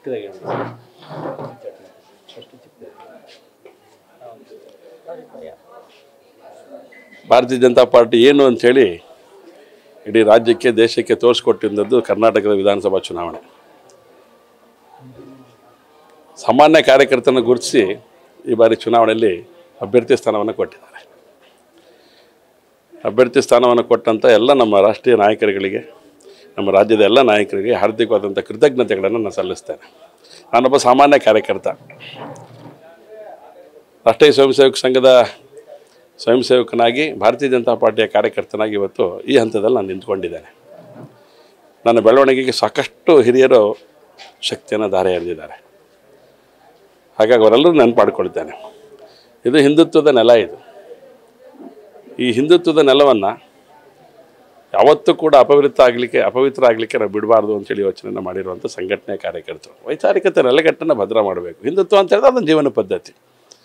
ಚಿಕ್ಕದಾಗಿ ಹೇಳಿ ಅಷ್ಟು ಚಿಕ್ಕದಾಗಿ ಭಾರತೀಯ ಜನತಾ ಪಾರ್ಟಿ ಏನು ಅಂಥೇಳಿ ಇಡೀ ರಾಜ್ಯಕ್ಕೆ ದೇಶಕ್ಕೆ ತೋರಿಸ್ಕೊಟ್ಟಿದ್ದದ್ದು ಕರ್ನಾಟಕದ ವಿಧಾನಸಭಾ ಚುನಾವಣೆ ಸಾಮಾನ್ಯ ಕಾರ್ಯಕರ್ತನ ಗುರುತಿಸಿ ಈ ಬಾರಿ ಚುನಾವಣೆಯಲ್ಲಿ ಅಭ್ಯರ್ಥಿ ಸ್ಥಾನವನ್ನು ಕೊಟ್ಟಿದ್ದಾರೆ ಅಭ್ಯರ್ಥಿ ಸ್ಥಾನವನ್ನು ಕೊಟ್ಟಂಥ ಎಲ್ಲ ನಮ್ಮ ರಾಷ್ಟ್ರೀಯ ನಾಯಕರುಗಳಿಗೆ ನಮ್ಮ ರಾಜ್ಯದ ಎಲ್ಲ ನಾಯಕರಿಗೆ ಹಾರ್ದಿಕವಾದಂಥ ಕೃತಜ್ಞತೆಗಳನ್ನು ನಾನು ಸಲ್ಲಿಸ್ತೇನೆ ನಾನೊಬ್ಬ ಸಾಮಾನ್ಯ ಕಾರ್ಯಕರ್ತ ರಾಷ್ಟ್ರೀಯ ಸ್ವಯಂ ಸೇವಕ ಸಂಘದ ಸ್ವಯಂ ಸೇವಕನಾಗಿ ಭಾರತೀಯ ಜನತಾ ಪಾರ್ಟಿಯ ಕಾರ್ಯಕರ್ತನಾಗಿ ಇವತ್ತು ಈ ಹಂತದಲ್ಲಿ ನಾನು ನಿಂತ್ಕೊಂಡಿದ್ದೇನೆ ನನ್ನ ಬೆಳವಣಿಗೆಗೆ ಸಾಕಷ್ಟು ಹಿರಿಯರು ಶಕ್ತಿಯನ್ನು ಧಾರೆ ಎರೆದಿದ್ದಾರೆ ಹಾಗಾಗಿ ಅವರೆಲ್ಲರೂ ನೆನಪಾಡ್ಕೊಳ್ತೇನೆ ಇದು ಹಿಂದುತ್ವದ ನೆಲ ಇದು ಈ ಹಿಂದುತ್ವದ ನೆಲವನ್ನು ಯಾವತ್ತೂ ಕೂಡ ಅಪವಿತ್ರ ಆಗಲಿಕ್ಕೆ ಅಪವಿತ್ರ ಆಗಲಿಕ್ಕೆ ನಾವು ಬಿಡಬಾರ್ದು ಅಂತೇಳಿ ಯೋಚನೆಯನ್ನು ಮಾಡಿರುವಂಥ ಸಂಘಟನೆಯ ಕಾರ್ಯಕರ್ತರು ವೈಚಾರಿಕತೆ ನೆಲೆಗಟ್ಟನ್ನು ಭದ್ರ ಮಾಡಬೇಕು ಹಿಂದುತ್ವ ಅಂತ ಹೇಳಿದ್ರೆ ಅದೊಂದು ಜೀವನ ಪದ್ಧತಿ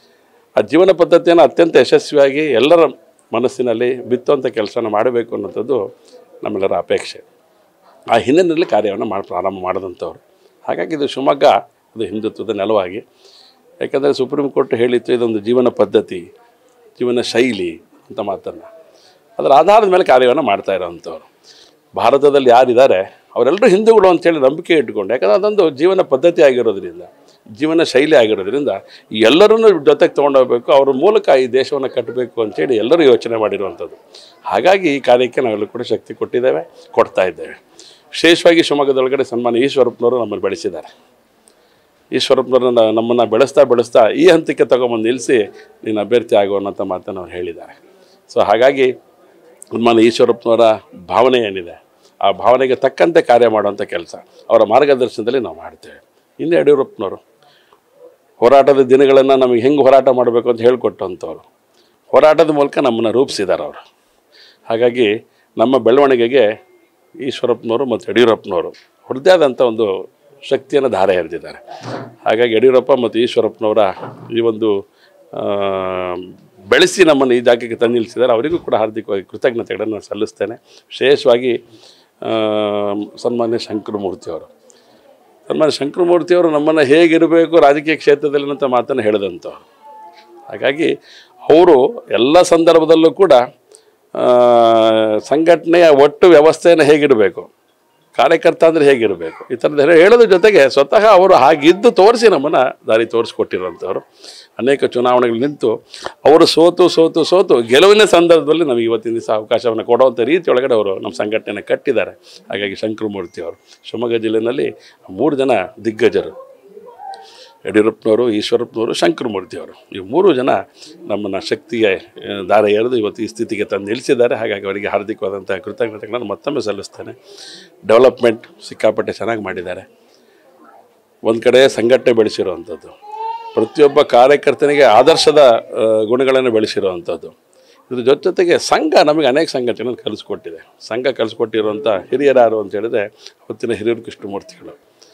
ಆ ಜೀವನ ಪದ್ಧತಿಯನ್ನು ಅತ್ಯಂತ ಯಶಸ್ವಿಯಾಗಿ ಎಲ್ಲರ ಮನಸ್ಸಿನಲ್ಲಿ ಬಿತ್ತುವಂಥ ಕೆಲಸನ ಮಾಡಬೇಕು ಅನ್ನೋಂಥದ್ದು ನಮ್ಮೆಲ್ಲರ ಅಪೇಕ್ಷೆ ಆ ಹಿನ್ನೆಲೆಯಲ್ಲಿ ಕಾರ್ಯವನ್ನು ಮಾಡಿ ಪ್ರಾರಂಭ ಮಾಡಿದಂಥವ್ರು ಹಾಗಾಗಿ ಇದು ಶಿವಮೊಗ್ಗ ಅದು ಹಿಂದುತ್ವದ ನೆಲವಾಗಿ ಯಾಕಂದರೆ ಸುಪ್ರೀಂ ಕೋರ್ಟ್ ಹೇಳಿತ್ತು ಇದೊಂದು ಜೀವನ ಪದ್ಧತಿ ಜೀವನ ಶೈಲಿ ಅಂತ ಮಾತನ್ನು ಅದರ ಆಧಾರದ ಮೇಲೆ ಕಾರ್ಯವನ್ನು ಮಾಡ್ತಾ ಇರೋವಂಥವ್ರು ಭಾರತದಲ್ಲಿ ಯಾರಿದ್ದಾರೆ ಅವರೆಲ್ಲರೂ ಹಿಂದೂಗಳು ಅಂತೇಳಿ ನಂಬಿಕೆ ಇಟ್ಕೊಂಡು ಯಾಕಂದರೆ ಅದೊಂದು ಜೀವನ ಪದ್ಧತಿ ಆಗಿರೋದ್ರಿಂದ ಜೀವನ ಶೈಲಿ ಆಗಿರೋದ್ರಿಂದ ಎಲ್ಲರನ್ನೂ ಜೊತೆಗೆ ತೊಗೊಂಡೋಗ್ಬೇಕು ಅವ್ರ ಮೂಲಕ ಈ ದೇಶವನ್ನು ಕಟ್ಟಬೇಕು ಅಂತೇಳಿ ಎಲ್ಲರೂ ಯೋಚನೆ ಮಾಡಿರುವಂಥದ್ದು ಹಾಗಾಗಿ ಈ ಕಾರ್ಯಕ್ಕೆ ನಾವೆಲ್ಲರೂ ಕೂಡ ಶಕ್ತಿ ಕೊಟ್ಟಿದ್ದೇವೆ ಕೊಡ್ತಾ ಇದ್ದೇವೆ ವಿಶೇಷವಾಗಿ ಶಿವಮೊಗ್ಗದೊಳಗಡೆ ಸನ್ಮಾನ ಈಶ್ವರಪ್ಪನವರು ನಮ್ಮನ್ನು ಬೆಳೆಸಿದ್ದಾರೆ ಈಶ್ವರಪ್ಪನವ್ರನ್ನ ನಮ್ಮನ್ನು ಬೆಳೆಸ್ತಾ ಬೆಳೆಸ್ತಾ ಈ ಹಂತಕ್ಕೆ ತಗೊಂಬಂದು ನಿಲ್ಲಿಸಿ ನೀನು ಅಭ್ಯರ್ಥಿ ಆಗು ಅನ್ನೋಂಥ ಮಾತನ್ನು ಅವ್ರು ಹೇಳಿದ್ದಾರೆ ಸೊ ಹಾಗಾಗಿ ಸನ್ಮಾನ ಈಶ್ವರಪ್ಪನವರ ಭಾವನೆ ಏನಿದೆ ಆ ಭಾವನೆಗೆ ತಕ್ಕಂತೆ ಕಾರ್ಯ ಮಾಡುವಂಥ ಕೆಲಸ ಅವರ ಮಾರ್ಗದರ್ಶನದಲ್ಲಿ ನಾವು ಮಾಡ್ತೇವೆ ಇನ್ನು ಯಡಿಯೂರಪ್ಪನವರು ಹೋರಾಟದ ದಿನಗಳನ್ನು ನಮಗೆ ಹೆಂಗೆ ಹೋರಾಟ ಮಾಡಬೇಕು ಅಂತ ಹೇಳಿಕೊಟ್ಟಂಥವ್ರು ಹೋರಾಟದ ಮೂಲಕ ನಮ್ಮನ್ನು ರೂಪಿಸಿದ್ದಾರೆ ಅವರು ಹಾಗಾಗಿ ನಮ್ಮ ಬೆಳವಣಿಗೆಗೆ ಈಶ್ವರಪ್ಪನವರು ಮತ್ತು ಯಡಿಯೂರಪ್ಪನವರು ಅವ್ರದ್ದೇ ಆದಂಥ ಒಂದು ಶಕ್ತಿಯನ್ನು ಧಾರೆ ಎರೆದಿದ್ದಾರೆ ಹಾಗಾಗಿ ಯಡಿಯೂರಪ್ಪ ಮತ್ತು ಈಶ್ವರಪ್ಪನವರ ಈ ಒಂದು ಆ, ಬೆಳೆಸಿ ನಮ್ಮನ್ನು ಈ ಜಾಗಕ್ಕೆ ತಂದು ನಿಲ್ಲಿಸಿದ್ದಾರೆ ಅವರಿಗೂ ಕೂಡ ಹಾರ್ದಿಕವಾಗಿ ಕೃತಜ್ಞತೆಗಳನ್ನು ನಾನು ಸಲ್ಲಿಸ್ತೇನೆ ವಿಶೇಷವಾಗಿ ಆ, ಸನ್ಮಾನ್ಯ ಶಂಕರಮೂರ್ತಿಯವರು ಸನ್ಮಾನ್ಯ ಶಂಕರಮೂರ್ತಿಯವರು ನಮ್ಮನ್ನು ಹೇಗಿರಬೇಕು ರಾಜಕೀಯ ಕ್ಷೇತ್ರದಲ್ಲಿ ಅಂತ ಮಾತನ್ನು ಹೇಳಿದಂಥವ್ರು ಹಾಗಾಗಿ ಅವರು ಎಲ್ಲ ಸಂದರ್ಭದಲ್ಲೂ ಕೂಡ ಆ, ಸಂಘಟನೆಯ ಒಟ್ಟು ವ್ಯವಸ್ಥೆಯನ್ನು ಹೇಗಿರಬೇಕು ಕಾರ್ಯಕರ್ತ ಅಂದರೆ ಹೇಗಿರಬೇಕು ಈ ಥರದ್ದು ಹೇಳ- ಹೇಳೋದ್ರ ಜೊತೆಗೆ ಸ್ವತಃ ಅವರು ಹಾಗಿದ್ದು ತೋರಿಸಿ ನಮ್ಮನ್ನು ದಾರಿ ತೋರಿಸ್ಕೊಟ್ಟಿರುವಂಥವ್ರು ಅನೇಕ ಚುನಾವಣೆಗಳು ನಿಂತು ಅವರು ಸೋತು ಸೋತು ಸೋತು ಗೆಲುವಿನ ಸಂದರ್ಭದಲ್ಲಿ ನಮಗೆ ಇವತ್ತಿನ ದಿವಸ ಅವಕಾಶವನ್ನು ಕೊಡುವಂಥ ರೀತಿ ಒಳಗಡೆ ಅವರು ನಮ್ಮ ಸಂಘಟನೆಯನ್ನು ಕಟ್ಟಿದ್ದಾರೆ ಹಾಗಾಗಿ ಶಂಕರಮೂರ್ತಿ ಅವರು ಶಿವಮೊಗ್ಗ ಜಿಲ್ಲೆಯಲ್ಲಿ ಮೂರು ಜನ ದಿಗ್ಗಜರು ಯಡಿಯೂರಪ್ಪನವರು ಈಶ್ವರಪ್ಪನವರು ಶಂಕರಮೂರ್ತಿಯವರು ಈ ಮೂರು ಜನ ನಮ್ಮನ್ನು ಶಕ್ತಿಗೆ ಆ, ದಾರಿ ಎರೆದು ಇವತ್ತು ಈ ಸ್ಥಿತಿಗೆ ತಂದು ನಿಲ್ಲಿಸಿದ್ದಾರೆ ಹಾಗಾಗಿ ಅವರಿಗೆ ಹಾರ್ದಿಕವಾದಂಥ ಕೃತಜ್ಞತೆಗಳನ್ನು ಮತ್ತೊಮ್ಮೆ ಸಲ್ಲಿಸ್ತೇನೆ ಡೆವಲಪ್ಮೆಂಟ್ ಸಿಕ್ಕಾಪಟ್ಟೆ ಚೆನ್ನಾಗಿ ಮಾಡಿದ್ದಾರೆ ಒಂದು ಕಡೆ ಸಂಘಟನೆ ಬೆಳೆಸಿರುವಂಥದ್ದು ಪ್ರತಿಯೊಬ್ಬ ಕಾರ್ಯಕರ್ತನಿಗೆ ಆದರ್ಶದ ಆ, ಗುಣಗಳನ್ನು ಬೆಳೆಸಿರುವಂಥದ್ದು ಇದ್ರ ಜೊತೆ ಜೊತೆಗೆ ಸಂಘ ನಮಗೆ ಅನೇಕ ಸಂಘಟನೆಯನ್ನು ಕಲಿಸ್ಕೊಟ್ಟಿದೆ ಸಂಘ ಕಲಿಸ್ಕೊಟ್ಟಿರುವಂಥ ಹಿರಿಯರು ಯಾರು ಅಂತ ಹೇಳಿದ್ರೆ ಅವತ್ತಿನ ಹಿರಿಯರು ಕೃಷ್ಣಮೂರ್ತಿಗಳು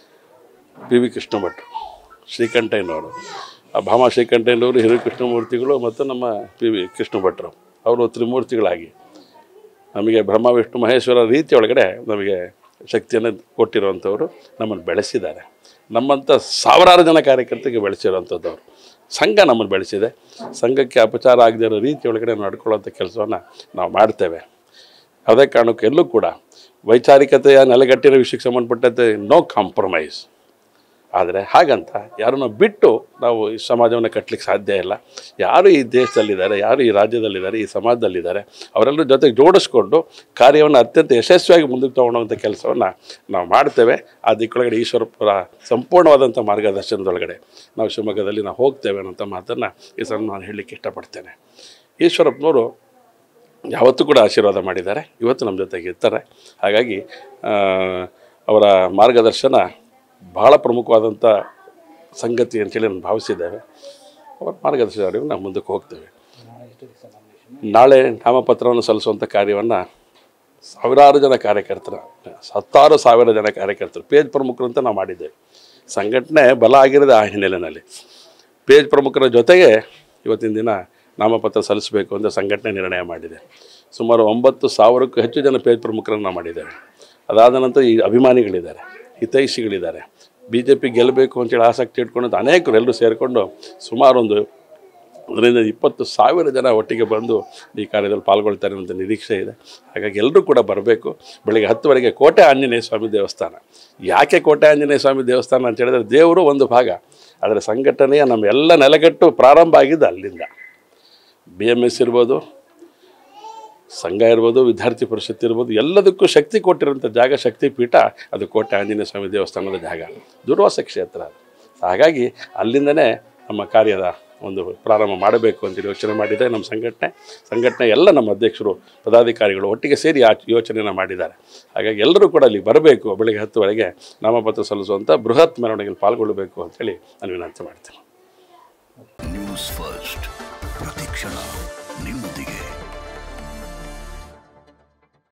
ಪಿ ವಿ ಕೃಷ್ಣ ಭಟ್ರು ಶ್ರೀಕಂಠಯ್ಯನವರು ಆ ಭಾಮ ಶ್ರೀಕಂಠಯ್ಯನವರು ಹಿರಿಯ ಕೃಷ್ಣಮೂರ್ತಿಗಳು ಮತ್ತು ನಮ್ಮ ಪಿ ವಿ ಕೃಷ್ಣ ಭಟ್ರು ಅವರು ತ್ರಿಮೂರ್ತಿಗಳಾಗಿ ನಮಗೆ ಬ್ರಹ್ಮ ವಿಷ್ಣು ಮಹೇಶ್ವರ ರೀತಿ ಒಳಗಡೆ ನಮಗೆ ಶಕ್ತಿಯನ್ನು ಕೊಟ್ಟಿರುವಂಥವ್ರು ನಮ್ಮನ್ನು ಬೆಳೆಸಿದ್ದಾರೆ ನಮ್ಮಂಥ ಸಾವಿರಾರು ಜನ ಕಾರ್ಯಕರ್ತರಿಗೆ ಬೆಳೆಸಿರುವಂಥದ್ದವರು ಸಂಘ ನಮ್ಮನ್ನು ಬೆಳೆಸಿದೆ ಸಂಘಕ್ಕೆ ಅಪಚಾರ ಆಗದೇ ಇರೋ ರೀತಿ ಒಳಗಡೆ ನಡ್ಕೊಳ್ಳೋಂಥ ಕೆಲಸವನ್ನು ನಾವು ಮಾಡ್ತೇವೆ ಅದೇ ಕಾರಣಕ್ಕೆ ಎಲ್ಲೂ ಕೂಡ ವೈಚಾರಿಕತೆಯ ನೆಲೆಗಟ್ಟಿನ ವಿಷಯಕ್ಕೆ ಸಂಬಂಧಪಟ್ಟಂತೆ ನೋ ಕಾಂಪ್ರಮೈಸ್ ಆದರೆ ಹಾಗಂತ ಯಾರನ್ನ ಬಿಟ್ಟು ನಾವು ಈ ಸಮಾಜವನ್ನು ಕಟ್ಟಲಿಕ್ಕೆ ಸಾಧ್ಯ ಇಲ್ಲ ಯಾರು ಈ ದೇಶದಲ್ಲಿದ್ದಾರೆ ಯಾರು ಈ ರಾಜ್ಯದಲ್ಲಿದ್ದಾರೆ ಈ ಸಮಾಜದಲ್ಲಿದ್ದಾರೆ ಅವರೆಲ್ಲರ ಜೊತೆಗೆ ಜೋಡಿಸ್ಕೊಂಡು ಕಾರ್ಯವನ್ನು ಅತ್ಯಂತ ಯಶಸ್ವಿಯಾಗಿ ಮುಂದಕ್ಕೆ ತೊಗೊಳ್ಳೋವಂಥ ಕೆಲಸವನ್ನು ನಾವು ಮಾಡ್ತೇವೆ ಆ ದಿಕ್ಕೊಳಗಡೆ ಈಶ್ವರಪ್ಪರ ಸಂಪೂರ್ಣವಾದಂಥ ಮಾರ್ಗದರ್ಶನದೊಳಗಡೆ ನಾವು ಶಿವಮೊಗ್ಗದಲ್ಲಿ ನಾವು ಹೋಗ್ತೇವೆ ಅನ್ನೋಂಥ ಮಾತನ್ನು ಈ ಸಲ ನಾನು ಹೇಳಲಿಕ್ಕೆ ಇಷ್ಟಪಡ್ತೇನೆ ಈಶ್ವರಪ್ಪನವರು ಯಾವತ್ತೂ ಕೂಡ ಆಶೀರ್ವಾದ ಮಾಡಿದ್ದಾರೆ ಇವತ್ತು ನಮ್ಮ ಜೊತೆಗೆ ಇರ್ತಾರೆ ಹಾಗಾಗಿ ಆ, ಅವರ ಮಾರ್ಗದರ್ಶನ ಬಹಳ ಪ್ರಮುಖವಾದಂಥ ಸಂಗತಿ ಅಂತೇಳಿ ನಾನು ಭಾವಿಸಿದ್ದೇವೆ ಅವರ ಮಾರ್ಗದರ್ಶನ ಅರಿವು ನಾವು ಮುಂದಕ್ಕೆ ಹೋಗ್ತೇವೆ ನಾಳೆ ನಾಮಪತ್ರವನ್ನು ಸಲ್ಲಿಸುವಂಥ ಕಾರ್ಯವನ್ನು ಸಾವಿರಾರು ಜನ ಕಾರ್ಯಕರ್ತರ ಹತ್ತಾರು ಸಾವಿರ ಜನ ಕಾರ್ಯಕರ್ತರು ಪೇಜ್ ಪ್ರಮುಖರು ಅಂತ ನಾವು ಮಾಡಿದ್ದೇವೆ ಸಂಘಟನೆ ಬಲ ಆಗಿರೋದು ಆ ಹಿನ್ನೆಲೆಯಲ್ಲಿ ಪೇಜ್ ಪ್ರಮುಖರ ಜೊತೆಗೆ ಇವತ್ತಿನ ದಿನ ನಾಮಪತ್ರ ಸಲ್ಲಿಸಬೇಕು ಅಂತ ಸಂಘಟನೆ ನಿರ್ಣಯ ಮಾಡಿದೆ ಸುಮಾರು ಒಂಬತ್ತು ಸಾವಿರಕ್ಕೂ ಹೆಚ್ಚು ಜನ ಪೇಜ್ ಪ್ರಮುಖರನ್ನು ನಾವು ಮಾಡಿದ್ದೇವೆ ಅದಾದ ನಂತರ ಈ ಅಭಿಮಾನಿಗಳಿದ್ದಾರೆ ಹಿತೈಷಿಗಳಿದ್ದಾರೆ ಬಿ ಜೆ ಪಿ ಗೆಲ್ಲಬೇಕು ಅಂತೇಳಿ ಆಸಕ್ತಿ ಇಟ್ಕೊಂಡು ಅನೇಕರು ಎಲ್ಲರೂ ಸೇರಿಕೊಂಡು ಸುಮಾರು ಒಂದು ಅದರಿಂದ ಇಪ್ಪತ್ತು ಸಾವಿರ ಜನ ಒಟ್ಟಿಗೆ ಬಂದು ಈ ಕಾರ್ಯದಲ್ಲಿ ಪಾಲ್ಗೊಳ್ತಾರೆ ಅಂತ ನಿರೀಕ್ಷೆ ಇದೆ ಹಾಗಾಗಿ ಎಲ್ಲರೂ ಕೂಡ ಬರಬೇಕು ಬೆಳಗ್ಗೆ ಹತ್ತುವರೆಗೆ ಕೋಟೆ ಆಂಜನೇಯ ಸ್ವಾಮಿ ದೇವಸ್ಥಾನ ಯಾಕೆ ಕೋಟೆ ಆಂಜನೇಯ ಸ್ವಾಮಿ ದೇವಸ್ಥಾನ ಅಂತ ಹೇಳಿದ್ರೆ ದೇವರು ಒಂದು ಭಾಗ ಅದರ ಸಂಘಟನೆಯ ನಮ್ಮ ಎಲ್ಲ ನೆಲೆಗಟ್ಟು ಪ್ರಾರಂಭ ಆಗಿದ್ದು ಅಲ್ಲಿಂದ ಬಿ ಎಮ್ ಎಸ್ ಇರ್ಬೋದು ಸಂಘ ಇರ್ಬೋದು ವಿದ್ಯಾರ್ಥಿ ಪರಿಷತ್ ಇರ್ಬೋದು ಎಲ್ಲದಕ್ಕೂ ಶಕ್ತಿ ಕೊಟ್ಟಿರೋಂಥ ಜಾಗ ಶಕ್ತಿ ಪೀಠ ಅದು ಕೋಟೆ ಆಂಜನೇಯ ಸ್ವಾಮಿ ದೇವಸ್ಥಾನದ ಜಾಗ ದುರ್ವಾಸ ಕ್ಷೇತ್ರ ಅದು ಹಾಗಾಗಿ ಅಲ್ಲಿಂದನೇ ನಮ್ಮ ಕಾರ್ಯದ ಒಂದು ಪ್ರಾರಂಭ ಮಾಡಬೇಕು ಅಂತೇಳಿ ಯೋಚನೆ ಮಾಡಿದೆ ನಮ್ಮ ಸಂಘಟನೆ ಸಂಘಟನೆ ಎಲ್ಲ ನಮ್ಮ ಅಧ್ಯಕ್ಷರು ಪದಾಧಿಕಾರಿಗಳು ಒಟ್ಟಿಗೆ ಸೇರಿ ಆ ಯೋಚನೆಯನ್ನು ಮಾಡಿದ್ದಾರೆ ಹಾಗಾಗಿ ಎಲ್ಲರೂ ಕೂಡ ಅಲ್ಲಿ ಬರಬೇಕು ಬೆಳಗ್ಗೆ ಹತ್ತುವರೆಗೆ ನಾಮಪತ್ರ ಸಲ್ಲಿಸುವಂಥ ಬೃಹತ್ ಮೆರವಣಿಗೆಯಲ್ಲಿ ಪಾಲ್ಗೊಳ್ಳಬೇಕು ಅಂತೇಳಿ ನಾನು ವಿನಂತಿ ಮಾಡ್ತೇನೆ ನ್ಯೂಸ್ ಫಸ್ಟ್ ಪ್ರತಿಕ್ಷಣ ನಿಮ್ಮೊಂದಿಗೆ